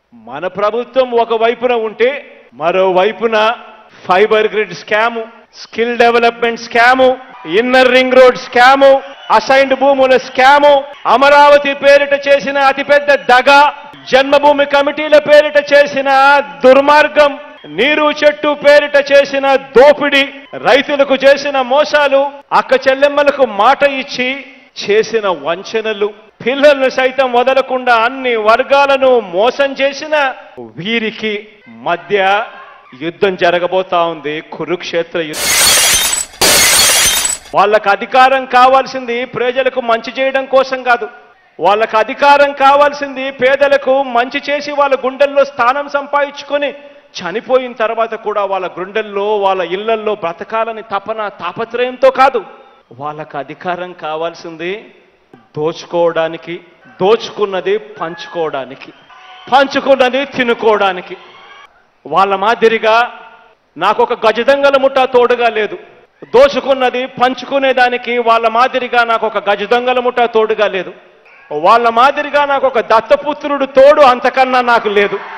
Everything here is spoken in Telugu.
మన ప్రభుత్వం ఒక వైపున ఉంటే మరో వైపున fibre grid scam skill development scam inner ring road scam assigned భూముల స్కాము అమరావతి పేరిట చేసిన అతిపెద్ద దగ జన్మభూమి కమిటీల పేరిట చేసిన దుర్మార్గం నీరు చెట్టు పేరిట చేసిన దోపిడి రైతులకు చేసిన మోసాలు అక్క చెల్లెమ్మలకు మాట ఇచ్చి చేసిన వంచనలు పిల్లలను సైతం వదలకుండా అన్ని వర్గాలను మోసం చేసిన వీరికి మధ్య యుద్ధం జరగబోతా ఉంది కురుక్షేత్ర యుద్ధం వాళ్ళకు అధికారం కావాల్సింది ప్రజలకు మంచి చేయడం కోసం కాదు వాళ్ళకు అధికారం కావాల్సింది పేదలకు మంచి చేసి వాళ్ళ గుండెల్లో స్థానం సంపాదించుకొని చనిపోయిన తర్వాత కూడా వాళ్ళ గుండెల్లో వాళ్ళ ఇళ్లల్లో బ్రతకాలని తపన తాపత్రయంతో కాదు వాళ్ళకు అధికారం కావాల్సింది దోచుకోవడానికి దోచుకున్నది పంచుకోవడానికి పంచుకున్నది తినుకోవడానికి వాళ్ళ మాదిరిగా నాకు ఒక గజదంగల ముఠా తోడుగా లేదు దోచుకున్నది పంచుకునేదానికి వాళ్ళ మాదిరిగా నాకు ఒక గజదంగల ముఠా తోడుగా లేదు వాళ్ళ మాదిరిగా నాకు ఒక దత్తపుత్రుడు తోడు అంతకన్నా నాకు లేదు